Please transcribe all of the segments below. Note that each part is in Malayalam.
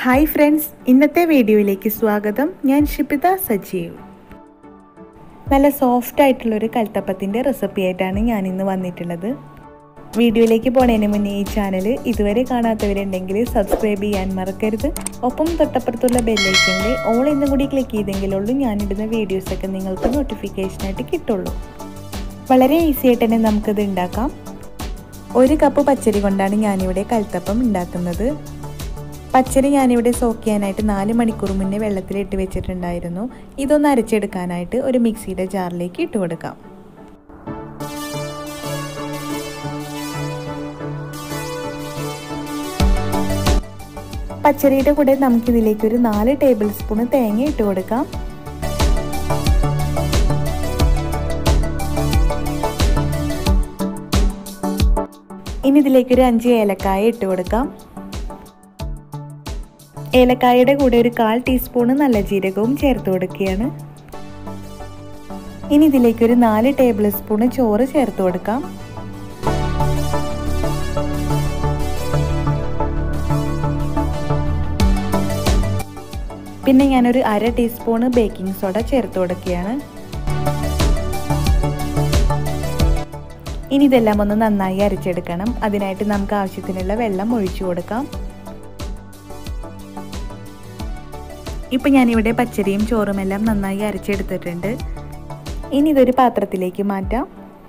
ഹായ് ഫ്രണ്ട്സ് ഇന്നത്തെ വീഡിയോയിലേക്ക് സ്വാഗതം ഞാൻ ഷിപിത സജീവ് നല്ല സോഫ്റ്റ് ആയിട്ടുള്ളൊരു കൽത്തപ്പത്തിൻ്റെ റെസിപ്പി ആയിട്ടാണ് ഞാൻ ഇന്ന് വന്നിട്ടുള്ളത് വീഡിയോയിലേക്ക് പോണതിന് മുന്നേ ഈ ചാനൽ ഇതുവരെ കാണാത്തവരുണ്ടെങ്കിൽ സബ്സ്ക്രൈബ് ചെയ്യാൻ മറക്കരുത് ഒപ്പം തൊട്ടപ്പുറത്തുള്ള ബെല്ലൈക്കണിൽ ഓൾ എന്നും കൂടി ക്ലിക്ക് ചെയ്തെങ്കിലുള്ളൂ ഞാനിടുന്ന വീഡിയോസൊക്കെ നിങ്ങൾക്ക് നോട്ടിഫിക്കേഷനായിട്ട് കിട്ടുള്ളൂ വളരെ ഈസി ആയിട്ട് തന്നെ നമുക്കിത് ഉണ്ടാക്കാം ഒരു കപ്പ് പച്ചരി കൊണ്ടാണ് ഞാനിവിടെ കൽത്തപ്പം ഉണ്ടാക്കുന്നത് പച്ചരി ഞാനിവിടെ സോക്ക് ചെയ്യാനായിട്ട് നാല് മണിക്കൂർ മുന്നേ വെള്ളത്തിലിട്ട് വെച്ചിട്ടുണ്ടായിരുന്നു ഇതൊന്ന് അരച്ചെടുക്കാനായിട്ട് ഒരു മിക്സിയുടെ ജാറിലേക്ക് ഇട്ട് കൊടുക്കാം പച്ചരിയുടെ കൂടെ നമുക്കിതിലേക്ക് ഒരു നാല് ടേബിൾ സ്പൂൺ തേങ്ങ ഇട്ട് കൊടുക്കാം ഇനി ഇതിലേക്ക് ഒരു അഞ്ച് ഏലക്കായ ഇട്ട് കൊടുക്കാം ഏലക്കായയുടെ കൂടെ ഒരു കാൽ ടീസ്പൂണ് നല്ല ജീരകവും ചേർത്ത് കൊടുക്കുകയാണ് ഇനി ഇതിലേക്ക് ഒരു നാല് ടേബിൾ സ്പൂണ് ചോറ് ചേർത്ത് കൊടുക്കാം പിന്നെ ഞാനൊരു അര ടീസ്പൂണ് ബേക്കിംഗ് സോഡ ചേർത്ത് കൊടുക്കുകയാണ് ഇനി ഇതെല്ലാം ഒന്ന് നന്നായി അരച്ചെടുക്കണം അതിനായിട്ട് നമുക്ക് ആവശ്യത്തിനുള്ള വെള്ളം ഒഴിച്ചു കൊടുക്കാം ഇപ്പം ഞാനിവിടെ പച്ചരിയും ചോറും എല്ലാം നന്നായി അരച്ചെടുത്തിട്ടുണ്ട് ഇനി ഇതൊരു പാത്രത്തിലേക്ക് മാറ്റാം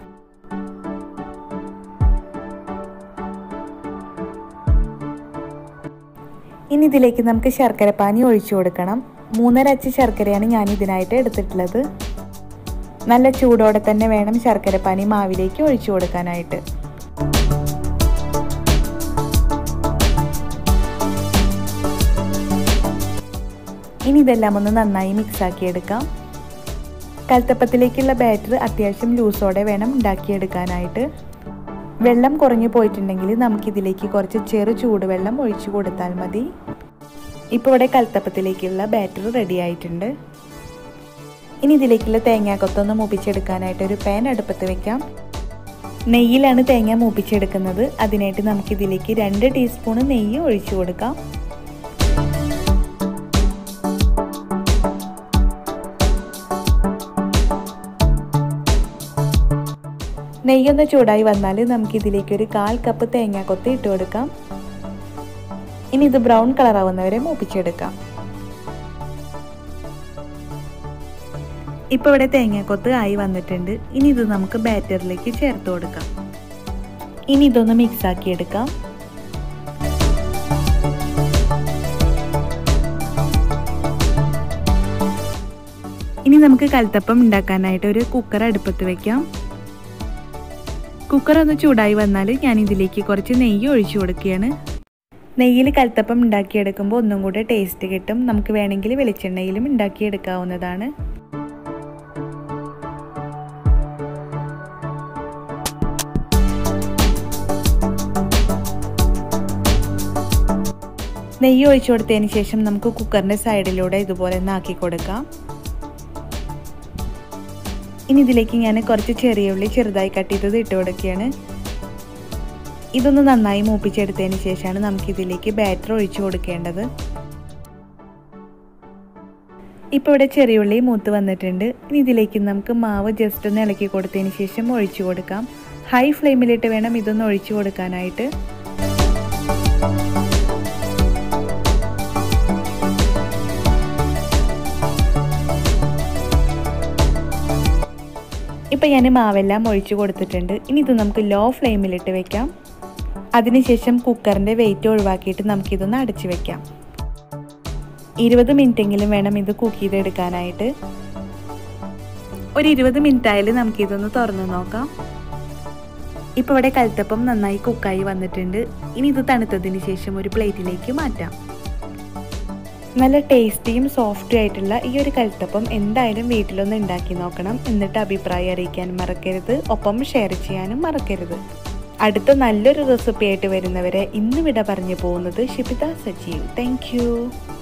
ഇനി ഇതിലേക്ക് നമുക്ക് ശർക്കര പാനി ഒഴിച്ചു കൊടുക്കണം മൂന്നര അച്ച് ശർക്കരയാണ് ഞാൻ ഇതിനായിട്ട് എടുത്തിട്ടുള്ളത് നല്ല ചൂടോടെ തന്നെ വേണം ശർക്കര പാനി മാവിലേക്ക് ഒഴിച്ചു കൊടുക്കാനായിട്ട് ഇനി ഇതെല്ലാം ഒന്ന് നന്നായി മിക്സാക്കി എടുക്കാം കൽത്തപ്പത്തിലേക്കുള്ള ബാറ്റർ അത്യാവശ്യം ലൂസോടെ വേണം ഉണ്ടാക്കിയെടുക്കാനായിട്ട് വെള്ളം കുറഞ്ഞു പോയിട്ടുണ്ടെങ്കിൽ നമുക്കിതിലേക്ക് കുറച്ച് ചെറു ചൂടുവെള്ളം ഒഴിച്ചു കൊടുത്താൽ മതി ഇപ്പോൾ ഇവിടെ കൽത്തപ്പത്തിലേക്കുള്ള ബാറ്റർ റെഡി ആയിട്ടുണ്ട് ഇനി ഇതിലേക്കുള്ള തേങ്ങാക്കൊത്തൊന്ന് മൂപ്പിച്ചെടുക്കാനായിട്ട് ഒരു പാൻ അടുപ്പത്ത് വെക്കാം നെയ്യിലാണ് തേങ്ങ മൂപ്പിച്ചെടുക്കുന്നത് അതിനായിട്ട് നമുക്കിതിലേക്ക് രണ്ട് ടീസ്പൂൺ നെയ്യ് ഒഴിച്ചു കൊടുക്കാം നെയ്യൊന്ന് ചൂടായി വന്നാൽ നമുക്കിതിലേക്ക് ഒരു കാൽ കപ്പ് തേങ്ങാക്കൊത്ത് ഇട്ട് കൊടുക്കാം ഇനി ഇത് ബ്രൗൺ കളർ ആവുന്നവരെ മൂപ്പിച്ചെടുക്കാം ഇപ്പോൾ ഇവിടെ തേങ്ങാക്കൊത്ത് ആയി വന്നിട്ടുണ്ട് ഇനി ഇത് നമുക്ക് ബാറ്ററിലേക്ക് ചേർത്ത് കൊടുക്കാം ഇനി ഇതൊന്ന് മിക്സ് ആക്കി എടുക്കാം ഇനി നമുക്ക് കൽത്തപ്പം ഉണ്ടാക്കാനായിട്ട് ഒരു കുക്കർ അടുപ്പത്ത് വെക്കാം കുക്കർ ഒന്ന് ചൂടായി വന്നാൽ ഞാൻ ഇതിലേക്ക് കുറച്ച് നെയ്യ് ഒഴിച്ചു കൊടുക്കുകയാണ് നെയ്യിൽ കൽത്തപ്പം ഉണ്ടാക്കിയെടുക്കുമ്പോൾ ഒന്നും കൂടെ ടേസ്റ്റ് കിട്ടും നമുക്ക് വേണമെങ്കിൽ വെളിച്ചെണ്ണയിലും ഉണ്ടാക്കിയെടുക്കാവുന്നതാണ് നെയ്യ് ഒഴിച്ചു കൊടുത്തതിന് ശേഷം നമുക്ക് കുക്കറിൻ്റെ സൈഡിലൂടെ ഇതുപോലെ ഒന്ന് ആക്കി കൊടുക്കാം ഇനി ഇതിലേക്ക് ഞാൻ കുറച്ച് ചെറിയ ഉള്ളി ചെറുതായി കട്ട് ചെയ്തത് ഇട്ട് കൊടുക്കുകയാണ് ഇതൊന്ന് നന്നായി മൂപ്പിച്ചെടുത്തതിന് ശേഷമാണ് നമുക്കിതിലേക്ക് ബാറ്റർ ഒഴിച്ചു കൊടുക്കേണ്ടത് ഇപ്പോൾ ഇവിടെ ചെറിയ ഉള്ളി മൂത്ത് വന്നിട്ടുണ്ട് ഇനി ഇതിലേക്ക് നമുക്ക് മാവ് ജസ്റ്റ് ഒന്ന് ഇളക്കി കൊടുത്തതിന് ശേഷം ഒഴിച്ചു കൊടുക്കാം ഹൈ ഫ്ലെയിമിലിട്ട് വേണം ഇതൊന്ന് ഒഴിച്ചു കൊടുക്കാനായിട്ട് ഇപ്പം ഞാൻ മാവെല്ലാം ഒഴിച്ചു കൊടുത്തിട്ടുണ്ട് ഇനി ഇത് നമുക്ക് ലോ ഫ്ലെയിമിലിട്ട് വെക്കാം അതിനുശേഷം കുക്കറിൻ്റെ വെയിറ്റ് ഒഴിവാക്കിയിട്ട് നമുക്കിതൊന്ന് അടച്ചു വെക്കാം ഇരുപത് മിനിറ്റെങ്കിലും വേണം ഇത് കുക്ക് ചെയ്തെടുക്കാനായിട്ട് ഒരു ഇരുപത് മിനിറ്റ് ആയാലും നമുക്കിതൊന്ന് തുറന്നു നോക്കാം ഇപ്പോൾ ഇവിടെ കൽത്തപ്പം നന്നായി കുക്കായി വന്നിട്ടുണ്ട് ഇനി ഇത് തണുത്തതിന് ശേഷം ഒരു പ്ലേറ്റിലേക്ക് മാറ്റാം നല്ല ടേസ്റ്റിയും സോഫ്റ്റും ആയിട്ടുള്ള ഈ ഒരു കൽത്തപ്പം എന്തായാലും വീട്ടിലൊന്ന് ഉണ്ടാക്കി നോക്കണം എന്നിട്ട് അഭിപ്രായം അറിയിക്കാൻ മറക്കരുത് ഒപ്പം ഷെയർ ചെയ്യാനും മറക്കരുത് അടുത്ത നല്ലൊരു റെസിപ്പി ആയിട്ട് വരുന്നവരെ ഇന്ന് വിട പറഞ്ഞു പോകുന്നത് ഷിപിത സജീവ് താങ്ക്